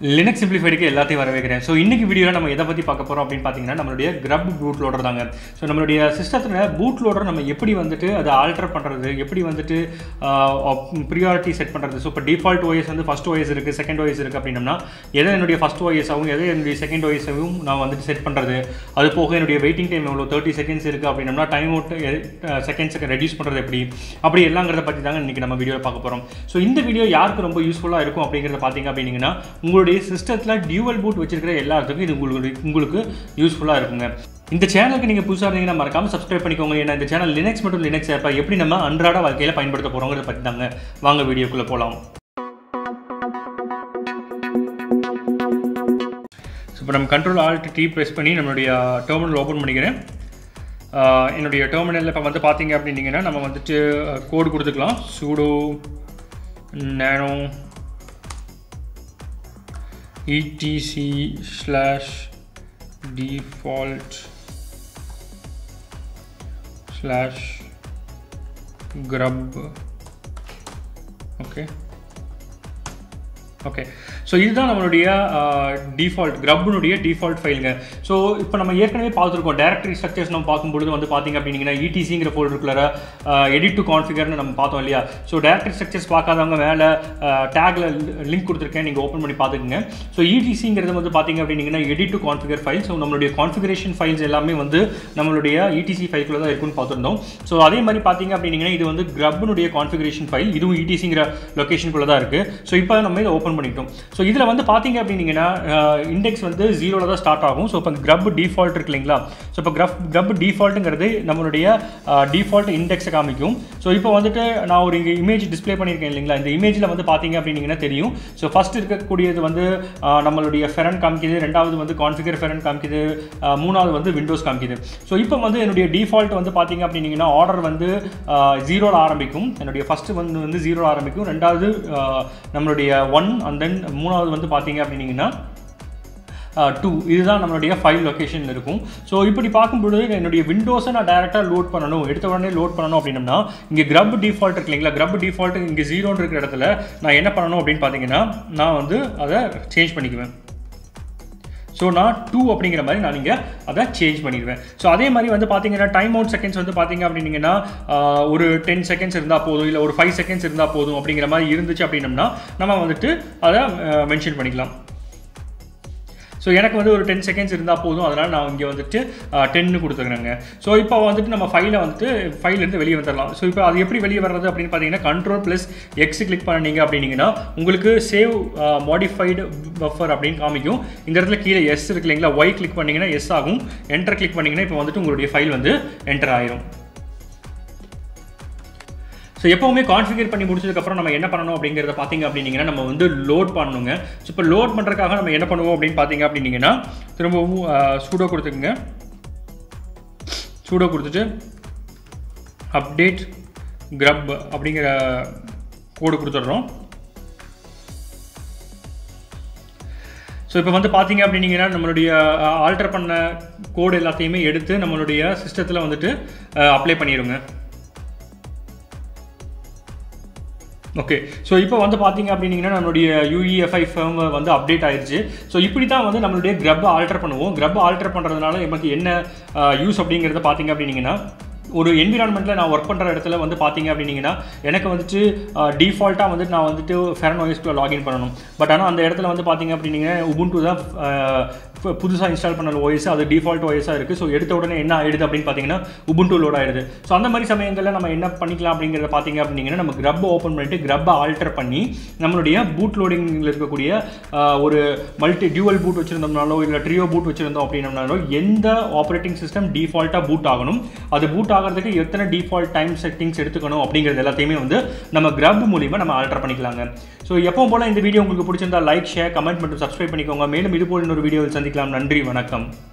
Linux சிம்பிளிஃபைடுக்கு எல்லாத்தையும் வரவேற்கிறேன் so இன்னைக்கு வீடியோவில் நம்ம எதை பற்றி பார்க்க போகிறோம் அப்படின்னு பார்த்தீங்கன்னா நம்மளுடைய கிரப் பூட் லோடர் தாங்க ஸோ நம்மளுடைய சிஸ்டத்தில் பூட் லோடர் நம்ம எப்படி வந்துட்டு அதை ஆல்டர் பண்ணுறது எப்படி வந்துட்டு ப்ரியாரிட்டி செட் பண்ணுறது ஸோ இப்போ டிஃபால்ட் ஓஎஸ் வந்து ஃபஸ்ட் ஓஎஸ் இருக்குது செகண்ட் ஓஎஸ் இருக்குது அப்படின்னம்னா எதை என்னுடைய ஃபஸ்ட் ஓஎஸாகவும் எதை என்னுடைய செகண்ட் ஓஎஸாகவும் நான் வந்துட்டு செட் பண்ணுறது அது போக என்னுடைய வெயிட்டிங் டைம் எவ்வளோ தேர்ட்டி செகண்ட்ஸ் இருக்குது அப்படின்னம்னா டைம் அவுட் செகண்ட்ஸுக்கு ரெடியூஸ் பண்ணுறது எப்படி அப்படி எல்லாங்கிறத பற்றி தாங்க இன்றைக்கி நம்ம வீடியோவில் பார்க்க போகிறோம் ஸோ இந்த வீடியோ யாருக்கு ரொம்ப யூஸ்ஃபுல்லாக இருக்கும் அப்படிங்கிறத பார்த்தீங்க அப்படின்னீங்கன்னா உங்களுடைய சிஸ்டத்தில் டியூவல் பூட் வச்சிருக்கிற எல்லாத்துக்கும் இது உங்களுக்கு உங்களுக்கு யூஸ்ஃபுல்லாக இருக்குங்க இந்த சேனலுக்கு நீங்கள் புதுசாக இருந்தீங்கன்னா மறக்காமல் சப்ஸ்கிரைப் பண்ணிக்கோங்க ஏன்னா இந்த சேனல் லினக்ஸ் மற்றும் லினக்ஸ் ஆப்பை எப்படி நம்ம அன்றாட வாழ்க்கையில் பயன்படுத்த போகிறோங்கிறத பற்றி தாங்க வாங்க வீடியோக்குள்ளே போகலாம் ஸோ இப்போ நம்ம கண்ட்ரோல் ஆல்ட் டி ப்ரெஸ் பண்ணி நம்மளுடைய டெர்மினல் ஓப்பன் பண்ணிக்கிறேன் ஆஹ் என்னுடைய டெர்மினலில் இப்போ வந்து பார்த்தீங்க அப்படின்னீங்கன்னா நம்ம வந்துட்டு கோடு கொடுத்துக்கலாம் sudo nano etc slash default slash grub okay okay so இதுதான் நம்மளுடைய டிஃபால்ட் கிரப்னுடைய டிஃபால்ட் ஃபைலுங்க ஸோ இப்போ நம்ம ஏற்கனவே பார்த்துருக்கோம் டேரக்டரி ஸ்ட்ரக்சர்ஸ் நம்ம பார்க்கும்பொழுது வந்து பார்த்தீங்க அப்படின்னீங்கன்னா இடிசிங்கிற ஃபோல்டருக்குள்ள எடிட் டு கான்ஃபிகர்னு நம்ம பார்த்தோம் இல்லையா ஸோ டேரக்டரி ஸ்ட்ரக்சர்ஸ் பார்க்காதவங்க மேலே டேக்ல லிங்க் கொடுத்துருக்கேன் நீங்கள் ஓப்பன் பண்ணி பார்த்துக்குங்க ஸோ இடிசிங்கிறது வந்து பார்த்தீங்க அப்படின்னீங்கன்னா edit to configure file so நம்மளுடைய கான்ஃபிகரேஷன் ஃபைல்ஸ் எல்லாமே வந்து நம்மளுடைய இடிசி ஃபைல்குள்ள தான் இருக்குன்னு பார்த்துருந்தோம் ஸோ அதே மாதிரி பார்த்தீங்க அப்படின்னீங்கன்னா இது வந்து கிரப்னுடைய கான்ஃபிகரேஷன் ஃபைல் இதுவும் இடிசிங்கிற லொக்கேஷனுக்குள்ள தான் இருக்குது ஸோ இப்போ நம்ம இதை ஓப்பன் பண்ணிட்டோம் ஸோ இதில் வந்து பார்த்தீங்க அப்படின்னீங்கன்னா இண்டெக்ஸ் வந்து ஜீரோவில் தான் ஸ்டார்ட் ஆகும் ஸோ இப்போ கிரப் டிஃபால்ட் இருக்கு இல்லைங்களா ஸோ இப்போ கிரப் கிரப் டிஃபால்ட்டுங்கிறது நம்மளுடைய டிஃபால்ட் இண்டெக்ஸை காமிக்கும் ஸோ இப்போ வந்துட்டு நான் ஒரு இங்கே இமேஜ் டிஸ்ப்ளே பண்ணியிருக்கேன் இல்லைங்களா இந்த இமேஜில் வந்து பார்த்தீங்க அப்படின்னீங்கன்னா தெரியும் ஸோ ஃபஸ்ட் இருக்கக்கூடியது வந்து ஆஹ், நம்மளுடைய ஃபெரன் காமிக்குது ரெண்டாவது வந்து கான்ஃபிகர் ஃபெரன் காமிக்குது ஆஹ், மூணாவது வந்து விண்டோஸ் காமிக்குது ஸோ இப்போ வந்து என்னுடைய டிஃபால்ட் வந்து பார்த்தீங்க அப்படின்னீங்கன்னா ஆர்டர் வந்து ஜீரோவில் ஆரம்பிக்கும் என்னுடைய ஃபஸ்ட்டு வந்து வந்து ஜீரோவில் ஆரம்பிக்கும் ரெண்டாவது ஆஹ், நம்மளுடைய ஒன் அண்ட் தென் மூணாவது வந்து பார்த்தீங்க அப்படின்னீங்கன்னா டூ இதுதான் நம்மளுடைய ஃபைல் லொக்கேஷன் இருக்கும் ஸோ இப்படி பார்க்கும்பொழுது என்னுடைய விண்டோஸை நான் டேரெக்டாக லோட் பண்ணணும் எடுத்த உடனே லோட் பண்ணணும் அப்படின்னம்னா இங்கே கிரப் டிஃபால்ட் இருக்கு இல்லைங்களா கிரப் டிஃபால்ட் இங்கே ஜீரோன்னு இருக்கிற இடத்துல நான் என்ன பண்ணணும் அப்படின்னு பார்த்தீங்கன்னா நான் வந்து அதை சேஞ்ச் பண்ணிக்குவேன் ஸோ நான் டூ அப்படிங்கிற மாதிரி நான் இங்கே அதை சேஞ்ச் பண்ணிடுவேன் ஸோ அதே மாதிரி வந்து பார்த்தீங்கன்னா டைம் அவுட் செகண்ட்ஸ் வந்து பார்த்தீங்க அப்படின்னீங்கன்னா ஆஹ், ஒரு டென் செகண்ட்ஸ் இருந்தால் போதும் இல்லை ஒரு ஃபைவ் செகண்ட்ஸ் இருந்தால் போதும் அப்படிங்கிற மாதிரி இருந்துச்சு அப்படின்னம்னா நம்ம வந்துட்டு அதை மென்ஷன் பண்ணிக்கலாம் ஸோ எனக்கு வந்து ஒரு டென் செகண்ட்ஸ் இருந்தால் போதும் அதனால் நான் இங்கே வந்துட்டு டென்னு கொடுத்துக்கிறேங்க ஸோ இப்போ வந்துட்டு நம்ம ஃபைலை வந்துட்டு ஃபைலேருந்து வெளியே வந்துடலாம் ஸோ இப்போ அது எப்படி வெளியே வர்றது அப்படின்னு பார்த்தீங்கன்னா கண்ட்ரோல் ப்ளஸ் எக்ஸ் கிளிக் பண்ணீங்க அப்படின்னீங்கன்னா உங்களுக்கு சேவ் மாடிஃபைடு பஃபர் அப்படின்னு காமிக்கும் இந்த இடத்துல கீழே எஸ் இருக்கு இல்லைங்களா ஒய் கிளிக் பண்ணீங்கன்னா எஸ் ஆகும் என்டர் கிளிக் பண்ணீங்கன்னா இப்போ வந்துட்டு உங்களுடைய ஃபைல் வந்து என்டர் ஆயிரும் ஸோ எப்போவுமே கான்ஃபிகர் பண்ணி முடிச்சதுக்கப்புறம் நம்ம என்ன பண்ணணும் அப்படிங்கிறத பார்த்தீங்க அப்படின்னீங்கன்னா நம்ம வந்து லோட் பண்ணணுங்க ஸோ இப்போ லோட் பண்ணுறதுக்காக நம்ம என்ன பண்ணுவோம் அப்படின்னு பார்த்தீங்க அப்படின்னீங்கன்னா திரும்பவும் சூடோ கொடுத்துக்குங்க சூடோ கொடுத்துட்டு அப்டேட் கிரப் அப்படிங்கிற கோடு கொடுத்துட்றோம் ஸோ இப்போ வந்து பார்த்தீங்க அப்படின்னீங்கன்னா நம்மளுடைய ஆல்டர் பண்ண கோடு எல்லாத்தையுமே எடுத்து நம்மளுடைய சிஸ்டத்தில் வந்துட்டு அப்ளை பண்ணிடுங்க ஓகே ஸோ இப்போ வந்து பார்த்தீங்க அப்படின்னீங்கன்னா நம்மளுடைய யூஇஎஃப்ஐ ஃபேம் வந்து அப்டேட் ஆயிருச்சு ஸோ இப்படி தான் வந்து நம்மளுடைய கிரப் ஆல்டர் பண்ணுவோம் கிரப் ஆல்டர் பண்ணுறதுனால நமக்கு என்ன யூஸ் அப்படிங்கிறத பார்த்தீங்க அப்படின்னீங்கன்னா ஒரு என்விரான்மெண்ட்டில் நான் ஒர்க் பண்ணுற இடத்துல வந்து பார்த்தீங்க அப்படின்னீங்கன்னா எனக்கு வந்துட்டு டிஃபால்ட்டாக வந்துட்டு நான் வந்துட்டு ஃபெரன் ஓஎஸ்க்குள்ள லாகின் பண்ணணும் பட் ஆனால் அந்த இடத்துல வந்து பார்த்தீங்க அப்படின்னீங்கன்னா உபுண்டு தான் புதுசாக இன்ஸ்டால் பண்ண ஓஎஸ் அது டிஃபால்ட் ஓஎஸாக இருக்குது ஸோ எடுத்த உடனே என்ன ஆயிடுது அப்படின்னு பார்த்தீங்கன்னா உபுண்டு லோட் ஆயிடுது ஸோ அந்த மாதிரி சமயங்களில் நம்ம என்ன பண்ணிக்கலாம் அப்படிங்கிறத பார்த்தீங்க அப்படின்னீங்கன்னா நம்ம கிரப் ஓப்பன் பண்ணிட்டு கிரப்பை ஆல்டர் பண்ணி நம்மளுடைய பூட் லோடிங்கில் இருக்கக்கூடிய ஆஹ், ஒரு மல்டி டியூவல் பூட் வச்சிருந்தோம்னாலோ இல்லை ட்ரியோ பூட் வச்சிருந்தோம் அப்படின்னம்னாலோ எந்த ஆப்ரேட்டிங் சிஸ்டம் டிஃபால்ட்டாக பூட் ஆகணும் அது பூட் ஆகிறதுக்கு எத்தனை டிஃபால்ட் டைம் செட்டிங்ஸ் எடுத்துக்கணும் அப்படிங்கிறது எல்லாத்தையுமே வந்து நம்ம கிரப் மூலிமா நம்ம ஆல்டர் பண்ணிக்கலாங்க ஸோ எப்பவும் போல இந்த வீடியோ உங்களுக்கு பிடிச்சிருந்தா லைக் ஷேர் கமெண்ட் மற்றும் சப்ஸ்கிரைப் பண்ணிக்கோங்க மேலும் இது போல் இன்னொரு வீடியோவில் சந்திக்கலாம் நன்றி வணக்கம்